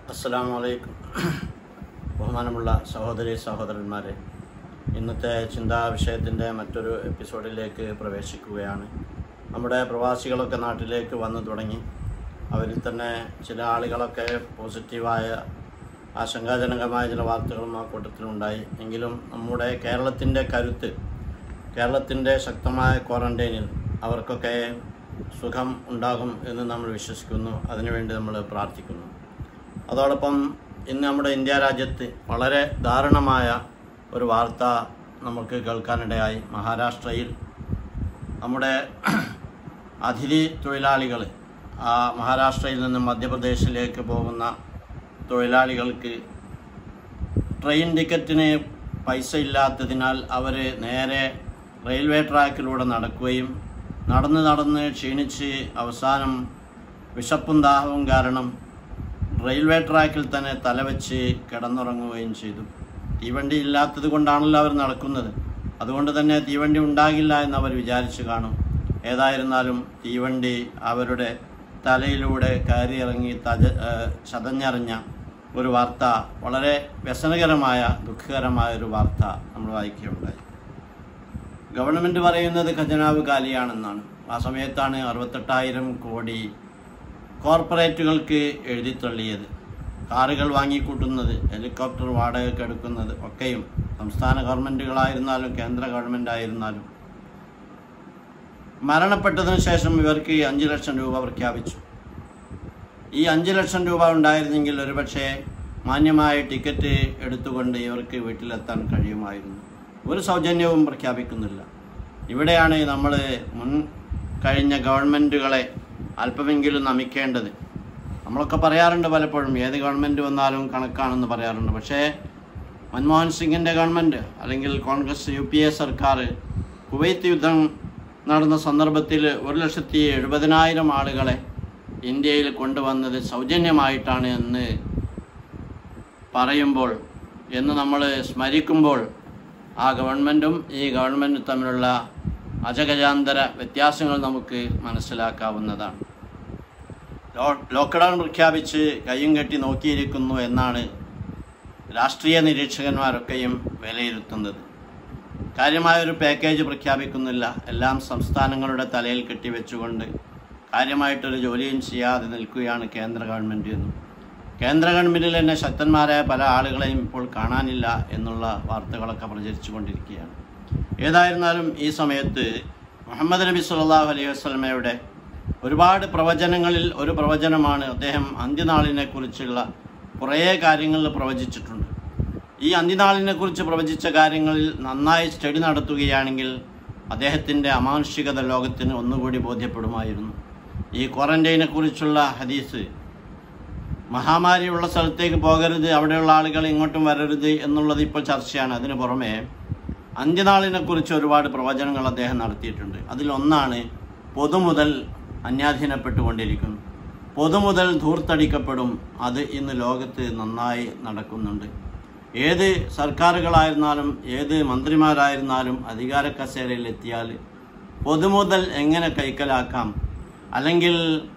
അസ്സലാമു അലൈക്കും ബഹുമാനമുള്ള സഹോദരി സഹോദരന്മാരെ ഇന്നത്തെ ചിന്താ വിഷയത്തിൻ്റെ മറ്റൊരു എപ്പിസോഡിലേക്ക് പ്രവേശിക്കുകയാണ് നമ്മുടെ പ്രവാസികളൊക്കെ നാട്ടിലേക്ക് വന്നു തുടങ്ങി അവരിൽ തന്നെ ചില ആളുകളൊക്കെ പോസിറ്റീവായ ആശങ്കാജനകമായ ചില വാർത്തകളും ആ കൂട്ടത്തിലുണ്ടായി എങ്കിലും നമ്മുടെ കേരളത്തിൻ്റെ കരുത്ത് കേരളത്തിൻ്റെ ശക്തമായ ക്വാറന്റൈനിൽ അവർക്കൊക്കെ സുഖം ഉണ്ടാകും എന്ന് നമ്മൾ വിശ്വസിക്കുന്നു അതിനുവേണ്ടി നമ്മൾ പ്രാർത്ഥിക്കുന്നു അതോടൊപ്പം ഇന്ന് നമ്മുടെ ഇന്ത്യ രാജ്യത്ത് വളരെ ദാരുണമായ ഒരു വാർത്ത നമുക്ക് കേൾക്കാനിടയായി മഹാരാഷ്ട്രയിൽ നമ്മുടെ അതിഥി തൊഴിലാളികൾ ആ മഹാരാഷ്ട്രയിൽ നിന്ന് മധ്യപ്രദേശിലേക്ക് പോകുന്ന തൊഴിലാളികൾക്ക് ട്രെയിൻ ടിക്കറ്റിന് പൈസ ഇല്ലാത്തതിനാൽ അവർ നേരെ റെയിൽവേ ട്രാക്കിലൂടെ നടക്കുകയും നടന്ന് നടന്ന് ക്ഷീണിച്ച് അവസാനം വിശപ്പും ദാഹവും കാരണം റെയിൽവേ ട്രാക്കിൽ തന്നെ തലവെച്ച് കിടന്നുറങ്ങുകയും ചെയ്തു തീവണ്ടി ഇല്ലാത്തത് കൊണ്ടാണല്ലോ അവർ നടക്കുന്നത് അതുകൊണ്ട് തന്നെ തീവണ്ടി ഉണ്ടാകില്ല എന്ന് അവർ വിചാരിച്ചു കാണും ഏതായിരുന്നാലും തീവണ്ടി അവരുടെ തലയിലൂടെ കയറിയിറങ്ങി തജ ഏഹ് ചതഞ്ഞറിഞ്ഞ ഒരു വാർത്ത വളരെ വ്യസനകരമായ ദുഃഖകരമായ ഒരു വാർത്ത നമ്മൾ വായിക്കുകയുണ്ടായി ഗവൺമെൻറ് പറയുന്നത് ഖജനാവ് കാലിയാണെന്നാണ് ആ സമയത്താണ് അറുപത്തെട്ടായിരം കോടി കോർപ്പറേറ്റുകൾക്ക് എഴുതിത്തള്ളിയത് കാറുകൾ വാങ്ങിക്കൂട്ടുന്നത് ഹെലികോപ്റ്റർ വാടകയ്ക്ക് എടുക്കുന്നത് ഒക്കെയും സംസ്ഥാന ഗവൺമെൻറ്റുകളായിരുന്നാലും കേന്ദ്ര ഗവൺമെൻറ് ആയിരുന്നാലും മരണപ്പെട്ടതിന് ശേഷം ഇവർക്ക് അഞ്ച് ലക്ഷം രൂപ പ്രഖ്യാപിച്ചു ഈ അഞ്ച് ലക്ഷം രൂപ ഉണ്ടായിരുന്നെങ്കിൽ ഒരുപക്ഷെ മാന്യമായ ടിക്കറ്റ് എടുത്തുകൊണ്ട് ഇവർക്ക് വീട്ടിലെത്താൻ കഴിയുമായിരുന്നു ഒരു സൗജന്യവും പ്രഖ്യാപിക്കുന്നില്ല ഇവിടെയാണ് നമ്മൾ മുൻ കഴിഞ്ഞ ഗവൺമെൻറ്റുകളെ അല്പമെങ്കിലും നമിക്കേണ്ടത് നമ്മളൊക്കെ പറയാറുണ്ട് പലപ്പോഴും ഏത് ഗവൺമെൻറ് വന്നാലും കണക്കാണെന്ന് പറയാറുണ്ട് പക്ഷേ മൻമോഹൻ സിംഗിൻ്റെ ഗവൺമെൻറ് അല്ലെങ്കിൽ കോൺഗ്രസ് യു പി എ സർക്കാർ കുവൈത്ത് യുദ്ധം നടന്ന സന്ദർഭത്തിൽ ഒരു ലക്ഷത്തി എഴുപതിനായിരം ആളുകളെ ഇന്ത്യയിൽ കൊണ്ടുവന്നത് സൗജന്യമായിട്ടാണ് എന്ന് പറയുമ്പോൾ എന്ന് നമ്മൾ സ്മരിക്കുമ്പോൾ ആ ഗവൺമെൻറ്റും ഈ ഗവൺമെൻറ്റും തമ്മിലുള്ള അജഗജാന്തര വ്യത്യാസങ്ങൾ നമുക്ക് മനസ്സിലാക്കാവുന്നതാണ് ലോ- ലോക്ക്ഡൗൺ പ്രഖ്യാപിച്ച് കയ്യും കെട്ടി നോക്കിയിരിക്കുന്നു എന്നാണ് രാഷ്ട്രീയ നിരീക്ഷകന്മാരൊക്കെയും വിലയിരുത്തുന്നത് കാര്യമായൊരു പാക്കേജ് പ്രഖ്യാപിക്കുന്നില്ല എല്ലാം സംസ്ഥാനങ്ങളുടെ തലയിൽ കെട്ടിവെച്ചുകൊണ്ട് കാര്യമായിട്ടൊരു ജോലിയും ചെയ്യാതെ നിൽക്കുകയാണ് കേന്ദ്ര ഗവൺമെൻറ് എന്നും കേന്ദ്ര ഗവൺമെൻറ്റിൽ തന്നെ ശക്തന്മാരായ പല ആളുകളെയും ഇപ്പോൾ കാണാനില്ല എന്നുള്ള വാർത്തകളൊക്കെ പ്രചരിച്ചു കൊണ്ടിരിക്കുകയാണ് ഏതായിരുന്നാലും ഈ സമയത്ത് മുഹമ്മദ് നബി സല്ലല്ലാഹു അലൈഹി വസല്ലമയുടെ ഒരുപാട് പ്രവചനങ്ങളിൽ ഒരു പ്രവചനമാണ് അദ്ദേഹം അന്ത്യനാളിനെ കുറിച്ചുള്ള കുറേ കാര്യങ്ങളിൽ പ്രവചിച്ചിട്ടുണ്ട് ഈ അന്ത്യനാളിനെ കുറിച്ച് പ്രവചിച്ച കാര്യങ്ങളിൽ നന്നായി സ്റ്റഡി നടത്തുകയാണെങ്കിൽ അദ്ദേഹത്തിൻ്റെ അമാനുഷികത ലോകത്തിന് ഒന്നുകൂടി ബോധ്യപ്പെടുമായിരുന്നു ഈ ക്വാറന്റൈനെ കുറിച്ചുള്ള ഹദീസ് മഹാമാരിയുള്ള സ്ഥലത്തേക്ക് പോകരുത് അവിടെയുള്ള ആളുകൾ ഇങ്ങോട്ടും വരരുത് എന്നുള്ളത് ഇപ്പോൾ ചർച്ചയാണ് അതിന് പുറമെ അന്ത്യനാളിനെ കുറിച്ച് ഒരുപാട് പ്രവചനങ്ങൾ അദ്ദേഹം നടത്തിയിട്ടുണ്ട് അതിലൊന്നാണ് പൊതുമുതൽ അന്യാധീനപ്പെട്ടുകൊണ്ടിരിക്കുന്നു പൊതുമുതൽ ധൂർത്തടിക്കപ്പെടും അത് ഇന്ന് ലോകത്ത് നന്നായി നടക്കുന്നുണ്ട് ഏത് സർക്കാരുകളായിരുന്നാലും ഏത് മന്ത്രിമാരായിരുന്നാലും അധികാര കസേരയിൽ എത്തിയാൽ പൊതുമുതൽ എങ്ങനെ കൈക്കലാക്കാം അല്ലെങ്കിൽ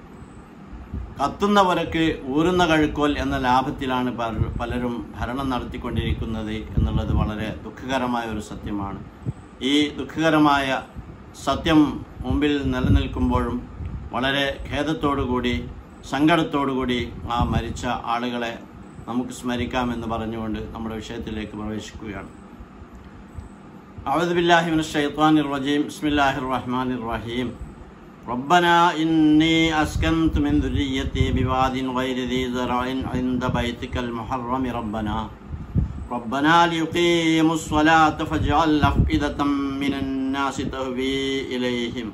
കത്തുന്നവരക്ക് ഊരുന്ന കഴുക്കോൽ എന്ന ലാഭത്തിലാണ് പല- പലരും ഭരണം നടത്തിക്കൊണ്ടിരിക്കുന്നത് എന്നുള്ളത് വളരെ ദുഃഖകരമായ ഒരു സത്യമാണ് ഈ ദുഃഖകരമായ സത്യം മുമ്പിൽ നിലനിൽക്കുമ്പോഴും വളരെ ഖേദത്തോടുകൂടി സങ്കടത്തോടുകൂടി ആ മരിച്ച ആളുകളെ നമുക്ക് സ്മരിക്കാമെന്ന് പറഞ്ഞുകൊണ്ട് നമ്മുടെ വിഷയത്തിലേക്ക് പ്രവേശിക്കുകയാണ് أعوذ بالله من الشيطان الرجيم بسم الله الرحمن الرحيم ربنا إني أسكنت من ذريتي بواد غير ذي زرع عند بيتك المحرم ربنا ربنا ليقيموا الصلاة فاجعل أفئدة من الناس تهوي إليهم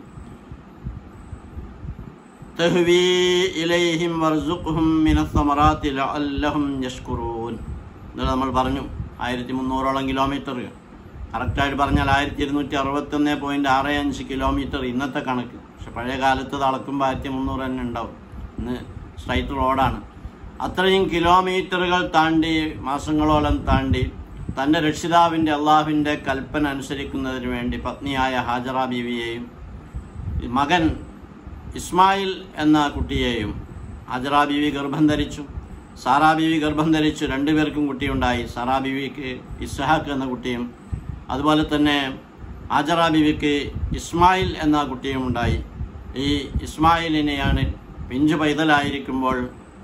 تهوي إليهم وارزقهم من الثمرات لعلهم يشكرون ഇത് നമ്മൾ പറഞ്ഞു ആയിരത്തി മുന്നൂറോളം കിലോമീറ്റർ കറക്റ്റായിട്ട് പറഞ്ഞാൽ ആയിരത്തി ഇരുന്നൂറ്റി അറുപത്തൊന്ന് പോയിൻറ്റ് ആറ് അഞ്ച് കിലോമീറ്റർ ഇന്നത്തെ കണക്ക് പക്ഷെ പഴയ കാലത്ത് ഇത് അളക്കുമ്പോൾ ആയിരത്തി മുന്നൂറ് തന്നെ ഉണ്ടാവും ഇന്ന് സ്ട്രൈറ്റ് റോഡാണ് അത്രയും കിലോമീറ്ററുകൾ താണ്ടി മാസങ്ങളോളം താണ്ടി തൻ്റെ രക്ഷിതാവിൻ്റെ അള്ളാഹുവിൻ്റെ കൽപ്പന അനുസരിക്കുന്നതിന് വേണ്ടി പത്നിയായ ഹാജറ ബീവിയെയും മകൻ ഇസ്മായിൽ എന്ന കുട്ടിയെയും ഹാജറ ബീവി ഗർഭം ധരിച്ചു സാറാ ബീവി ഗർഭം ധരിച്ചു രണ്ടുപേർക്കും കുട്ടിയുണ്ടായി സാറാ ബീവിക്ക് ഇസ്ഹാഖ് എന്ന കുട്ടിയും അതുപോലെ തന്നെ ആജറ ബീവിക്ക് ഇസ്മായിൽ എന്ന കുട്ടിയും ഉണ്ടായി ഈ ഇസ്മായിലിനെയാണ് പിഞ്ചു പൈതലായിരിക്കുമ്പോൾ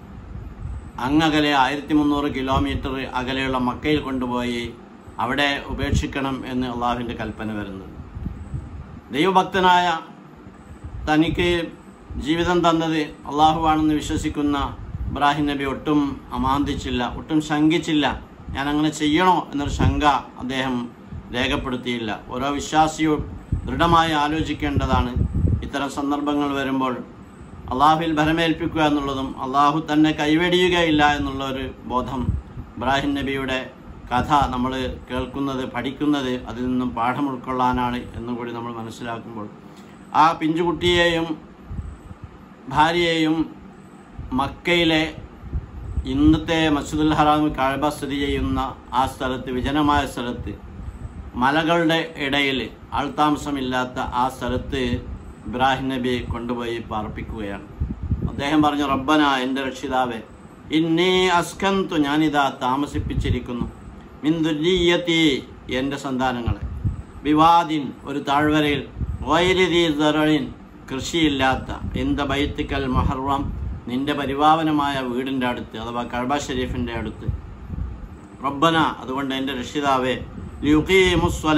അങ്ങകലെ ആയിരത്തി മുന്നൂറ് കിലോമീറ്റർ അകലെയുള്ള മക്കയിൽ കൊണ്ടുപോയി അവിടെ ഉപേക്ഷിക്കണം എന്ന് അള്ളാഹുവിൻ്റെ കൽപ്പന വരുന്നത് ദൈവഭക്തനായ തനിക്ക് ജീവിതം തന്നത് അള്ളാഹുവാണെന്ന് വിശ്വസിക്കുന്ന ഇബ്രാഹിം നബി ഒട്ടും അമാന്തിച്ചില്ല ഒട്ടും ശങ്കിച്ചില്ല ഞാൻ അങ്ങനെ ചെയ്യണോ എന്നൊരു ശങ്ക അദ്ദേഹം രേഖപ്പെടുത്തിയില്ല ഓരോ വിശ്വാസിയും ദൃഢമായി ആലോചിക്കേണ്ടതാണ് ഇത്തരം സന്ദർഭങ്ങൾ വരുമ്പോൾ അള്ളാഹുവിൽ ഭരമേൽപ്പിക്കുക എന്നുള്ളതും അള്ളാഹു തന്നെ കൈവെടിയുകയില്ല എന്നുള്ള ഒരു ബോധം ഇബ്രാഹിം നബിയുടെ കഥ നമ്മൾ കേൾക്കുന്നത് പഠിക്കുന്നത് അതിൽ നിന്നും പാഠം ഉൾക്കൊള്ളാനാണ് എന്നുകൂടി നമ്മൾ മനസ്സിലാക്കുമ്പോൾ ആ പിഞ്ചുകുട്ടിയെയും ഭാര്യയെയും മക്കയിലെ ഇന്നത്തെ മസ്ജിദുൽ ഹറാം കാഴ്ബ സ്ഥിതി ചെയ്യുന്ന ആ സ്ഥലത്ത് വിജനമായ സ്ഥലത്ത് മലകളുടെ ഇടയിൽ ആൾതാമസമില്ലാത്ത ആ സ്ഥലത്ത് ഇബ്രാഹിം നബി കൊണ്ടുപോയി പാർപ്പിക്കുകയാണ് അദ്ദേഹം പറഞ്ഞു റബ്ബന എൻ്റെ രക്ഷിതാവെ ഇന്നീ അസ്കന്തു ഞാനിതാ താമസിപ്പിച്ചിരിക്കുന്നു മിന്ദുരീയത്തി എൻ്റെ സന്താനങ്ങളെ വിവാദിൻ ഒരു താഴ്വരയിൽ വൈരുതി ദറളിൻ കൃഷിയില്ലാത്ത എന്ത ബൈത്തിക്കൽ മഹർവം നിന്റെ പരിപാവനമായ വീടിൻ്റെ അടുത്ത് അഥവാ കഴബ ഷരീഫിൻ്റെ അടുത്ത് റബ്ബന അതുകൊണ്ട് എൻ്റെ രക്ഷിതാവേ ലിയുഖീമുസ്വല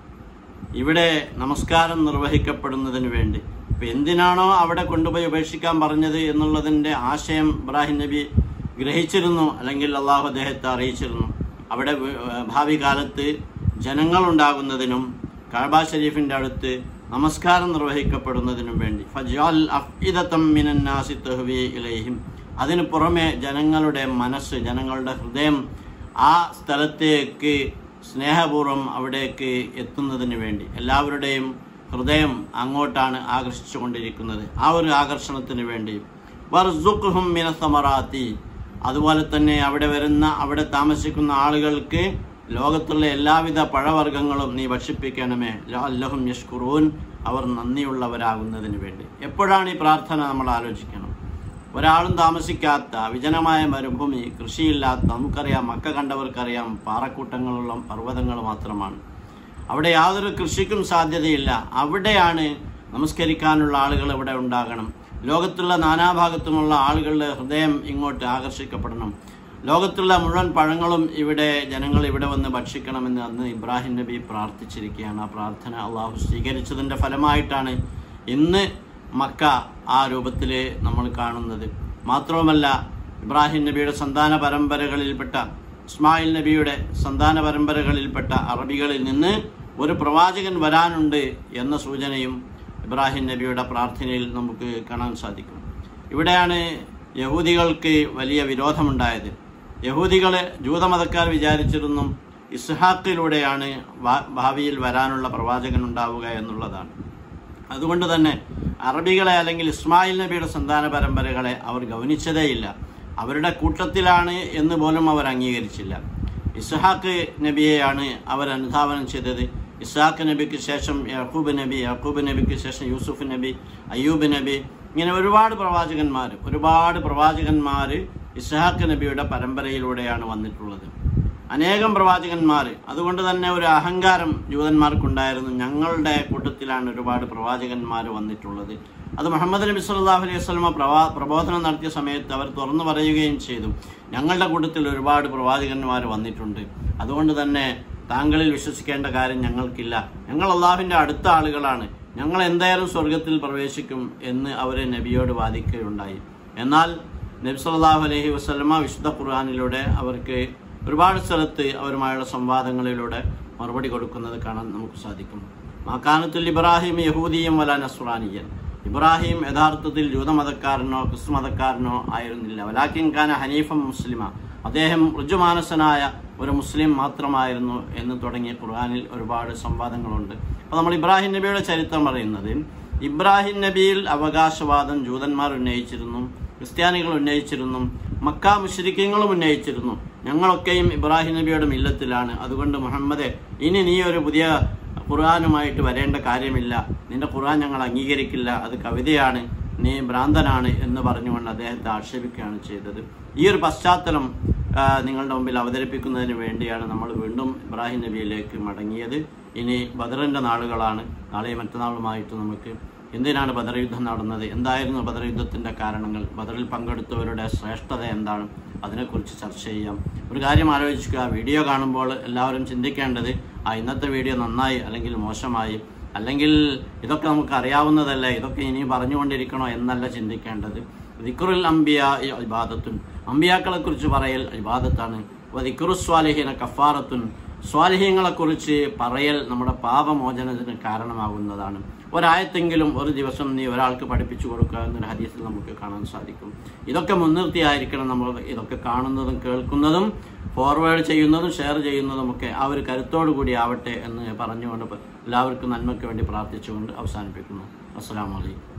ഇവിടെ നമസ്കാരം നിർവഹിക്കപ്പെടുന്നതിന് വേണ്ടി ഇപ്പം എന്തിനാണോ അവിടെ കൊണ്ടുപോയി ഉപേക്ഷിക്കാൻ പറഞ്ഞത് എന്നുള്ളതിൻ്റെ ആശയം ഇബ്രാഹിം നബി ഗ്രഹിച്ചിരുന്നു അല്ലെങ്കിൽ അള്ളാഹു അദ്ദേഹത്തെ അറിയിച്ചിരുന്നു അവിടെ വ- ഭാവി കാലത്ത് ജനങ്ങളുണ്ടാകുന്നതിനും കഅബ ഷരീഫിൻ്റെ അടുത്ത് നമസ്കാരം നിർവഹിക്കപ്പെടുന്നതിനും വേണ്ടി ഫജാൽ അഫ്ഇദത്തം മിനന്നാസി തഹ്വി ഇലൈഹിം അതിനു പുറമെ ജനങ്ങളുടെ മനസ്സ് ജനങ്ങളുടെ ഹൃദയം ആ സ്ഥലത്തേക്ക് സ്നേഹപൂർവ്വം അവിടേക്ക് എത്തുന്നതിന് വേണ്ടി എല്ലാവരുടെയും ഹൃദയം അങ്ങോട്ടാണ് ആകർഷിച്ചു കൊണ്ടിരിക്കുന്നത് ആ ഒരു ആകർഷണത്തിന് വേണ്ടി വർസുഖുഹും മിനസമറാത്തി അതുപോലെ തന്നെ അവിടെ വരുന്ന അവിടെ താമസിക്കുന്ന ആളുകൾക്ക് ലോകത്തുള്ള എല്ലാവിധ പഴവർഗ്ഗങ്ങളും നീ ഭക്ഷിപ്പിക്കണമേ അല്ലഹും യഷ്കുറൂൻ അവർ നന്ദിയുള്ളവരാകുന്നതിന് വേണ്ടി എപ്പോഴാണ് ഈ പ്രാർത്ഥന നമ്മൾ ആലോചിക്കണം ഒരാളും താമസിക്കാത്ത വിജനമായ മരുഭൂമി കൃഷിയില്ലാത്ത നമുക്കറിയാം മക്ക കണ്ടവർക്കറിയാം പാറക്കൂട്ടങ്ങളുള്ള പർവ്വതങ്ങൾ മാത്രമാണ് അവിടെ യാതൊരു കൃഷിക്കും സാധ്യതയില്ല അവിടെയാണ് നമസ്കരിക്കാനുള്ള ആളുകൾ ഇവിടെ ഉണ്ടാകണം ലോകത്തുള്ള നാനാഭാഗത്തുമുള്ള ആളുകളുടെ ഹൃദയം ഇങ്ങോട്ട് ആകർഷിക്കപ്പെടണം ലോകത്തുള്ള മുഴുവൻ പഴങ്ങളും ഇവിടെ ജനങ്ങൾ ഇവിടെ വന്ന് ഭക്ഷിക്കണമെന്ന് അന്ന് ഇബ്രാഹിം നബി പ്രാർത്ഥിച്ചിരിക്കുകയാണ് ആ പ്രാർത്ഥന അള്ളാഹു സ്വീകരിച്ചതിൻ്റെ ഫലമായിട്ടാണ് ഇന്ന് മക്ക ആ രൂപത്തിൽ നമ്മൾ കാണുന്നത് മാത്രവുമല്ല ഇബ്രാഹിം നബിയുടെ സന്താന പരമ്പരകളിൽപ്പെട്ട ഇസ്മായിൽ നബിയുടെ സന്താന പരമ്പരകളിൽപ്പെട്ട അറബികളിൽ നിന്ന് ഒരു പ്രവാചകൻ വരാനുണ്ട് എന്ന സൂചനയും ഇബ്രാഹിം നബിയുടെ പ്രാർത്ഥനയിൽ നമുക്ക് കാണാൻ സാധിക്കും ഇവിടെയാണ് യഹൂദികൾക്ക് വലിയ വിരോധമുണ്ടായത് യഹൂദികൾ ജൂതമതക്കാർ വിചാരിച്ചിരുന്നു ഇസ്ഹാക്കിലൂടെയാണ് ഭാ- ഭാവിയിൽ വരാനുള്ള പ്രവാചകൻ ഉണ്ടാവുക എന്നുള്ളതാണ് അതുകൊണ്ട് തന്നെ അറബികളെ അല്ലെങ്കിൽ ഇസ്മായിൽ നബിയുടെ സന്താന പരമ്പരകളെ അവർ ഗൗനിച്ചതേയില്ല അവരുടെ കൂട്ടത്തിലാണ് എന്ന് പോലും അവർ അംഗീകരിച്ചില്ല ഇസ്ഹാക്ക് നബിയെയാണ് അവർ അനുധാവനം ചെയ്തത് ഇസ്ഹാക്ക് നബിക്ക് ശേഷം യഹൂബ് നബി യഹൂബ് നബിക്ക് ശേഷം യൂസുഫ് നബി അയ്യൂബ് നബി ഇങ്ങനെ ഒരുപാട് പ്രവാചകന്മാർ ഒരുപാട് പ്രവാചകന്മാർ ഇസ്ഹാക്ക് നബിയുടെ പരമ്പരയിലൂടെയാണ് വന്നിട്ടുള്ളത് അനേകം പ്രവാചകന്മാർ അതുകൊണ്ട് തന്നെ ഒരു അഹങ്കാരം ജൂതന്മാർക്കുണ്ടായിരുന്നു ഞങ്ങളുടെ കൂട്ടത്തിലാണ് ഒരുപാട് പ്രവാചകന്മാർ വന്നിട്ടുള്ളത് അത് മുഹമ്മദ് നബി സല്ലല്ലാഹു അലൈഹി വസല്ലമ പ്രവാ പ്രബോധനം നടത്തിയ സമയത്ത് അവർ തുറന്നു പറയുകയും ചെയ്തു ഞങ്ങളുടെ കൂട്ടത്തിൽ ഒരുപാട് പ്രവാചകന്മാർ വന്നിട്ടുണ്ട് അതുകൊണ്ട് തന്നെ താങ്കളിൽ വിശ്വസിക്കേണ്ട കാര്യം ഞങ്ങൾക്കില്ല ഞങ്ങൾ അള്ളാഹുവിൻ്റെ അടുത്ത ആളുകളാണ് ഞങ്ങൾ എന്തായാലും സ്വർഗത്തിൽ പ്രവേശിക്കും എന്ന് അവർ നബിയോട് വാദിക്കുകയുണ്ടായി എന്നാൽ നബി സല്ലല്ലാഹു അലൈഹി വസല്ലമ വിശുദ്ധ ഖുർആനിലൂടെ അവർക്ക് ഒരുപാട് സ്ഥലത്ത് അവരുമായുള്ള സംവാദങ്ങളിലൂടെ മറുപടി കൊടുക്കുന്നത് കാണാൻ നമുക്ക് സാധിക്കും മാക്കാനത്തുൽ ഇബ്രാഹിം യഹൂദിയും വല നസ്രാനിയൻ ഇബ്രാഹിം യഥാർത്ഥത്തിൽ ജൂതമതക്കാരനോ ക്രിസ്തു മതക്കാരനോ ആയിരുന്നില്ല വലാക്കിൻ ഖാന ഹനീഫം മുസ്ലിമ അദ്ദേഹം ഋജുമാനസനായ ഒരു മുസ്ലിം മാത്രമായിരുന്നു എന്ന് തുടങ്ങിയ ഖുർആനിൽ ഒരുപാട് സംവാദങ്ങളുണ്ട് അപ്പോൾ നമ്മൾ ഇബ്രാഹിം നബിയുടെ ചരിത്രം പറയുന്നത് ഇബ്രാഹിം നബിയിൽ അവകാശവാദം ജൂതന്മാർ ഉന്നയിച്ചിരുന്നു ക്രിസ്ത്യാനികൾ ഉന്നയിച്ചിരുന്നു മക്ക മുശ്രിക്കങ്ങളും ഉന്നയിച്ചിരുന്നു ഞങ്ങളൊക്കെയും ഇബ്രാഹിം നബിയുടെ മില്ലത്തിലാണ് അതുകൊണ്ട് മുഹമ്മദെ ഇനി നീ ഒരു പുതിയ ഖുർആാനുമായിട്ട് വരേണ്ട കാര്യമില്ല നിന്റെ ഖുർആൻ ഞങ്ങൾ അംഗീകരിക്കില്ല അത് കവിതയാണ് നീ ഭ്രാന്തനാണ് എന്ന് പറഞ്ഞുകൊണ്ട് അദ്ദേഹത്തെ ആക്ഷേപിക്കുകയാണ് ചെയ്തത് ഈ ഒരു പശ്ചാത്തലം ആ, നിങ്ങളുടെ മുമ്പിൽ അവതരിപ്പിക്കുന്നതിന് വേണ്ടിയാണ് നമ്മൾ വീണ്ടും ഇബ്രാഹിം നബിയിലേക്ക് മടങ്ങിയത് ഇനി ബദറിൻ്റെ നാളുകളാണ് നാളെയും മറ്റന്നാളുമായിട്ട് നമുക്ക് എന്തിനാണ് ബദർ യുദ്ധം നടന്നത് എന്തായിരുന്നു ബദർ യുദ്ധത്തിൻ്റെ കാരണങ്ങൾ ബദറിൽ പങ്കെടുത്തവരുടെ ശ്രേഷ്ഠത എന്താണ് അതിനെക്കുറിച്ച് ചർച്ച ചെയ്യാം ഒരു കാര്യം ആലോചിക്കുക വീഡിയോ കാണുമ്പോൾ എല്ലാവരും ചിന്തിക്കേണ്ടത് ആ ഇന്നത്തെ വീഡിയോ നന്നായി അല്ലെങ്കിൽ മോശമായി അല്ലെങ്കിൽ ഇതൊക്കെ നമുക്ക് അറിയാവുന്നതല്ലേ ഇതൊക്കെ ഇനി പറഞ്ഞുകൊണ്ടിരിക്കണോ എന്നല്ല ചിന്തിക്കേണ്ടത് ദിക്റുൽ അംബിയ ഇബാദത്തുൻ അമ്പിയാക്കളെ കുറിച്ച് പറയൽ ഇബാദത്താണ് ദിക്റു സ്വാലിഹീന കഫാറത്തുൻ സ്വാലിഹ്യങ്ങളെ കുറിച്ച് പറയൽ നമ്മുടെ പാപമോചനത്തിന് കാരണമാകുന്നതാണ് ഒരായത്തെങ്കിലും ഒരു ദിവസം നീ ഒരാൾക്ക് പഠിപ്പിച്ചു കൊടുക്കുക എന്നൊരു ഹദീസിൽ നമുക്ക് കാണാൻ സാധിക്കും ഇതൊക്കെ മുൻനിർത്തിയായിരിക്കണം നമ്മൾ ഇതൊക്കെ കാണുന്നതും കേൾക്കുന്നതും ഫോർവേഡ് ചെയ്യുന്നതും ഷെയർ ചെയ്യുന്നതും ഒക്കെ ആ ഒരു കരുത്തോടു കൂടി ആവട്ടെ എന്ന് പറഞ്ഞുകൊണ്ട് എല്ലാവർക്കും നന്മയ്ക്ക് വേണ്ടി പ്രാർത്ഥിച്ചുകൊണ്ട് അവസാനിപ്പിക്കുന്നു അസ്സാം വലൈക്കും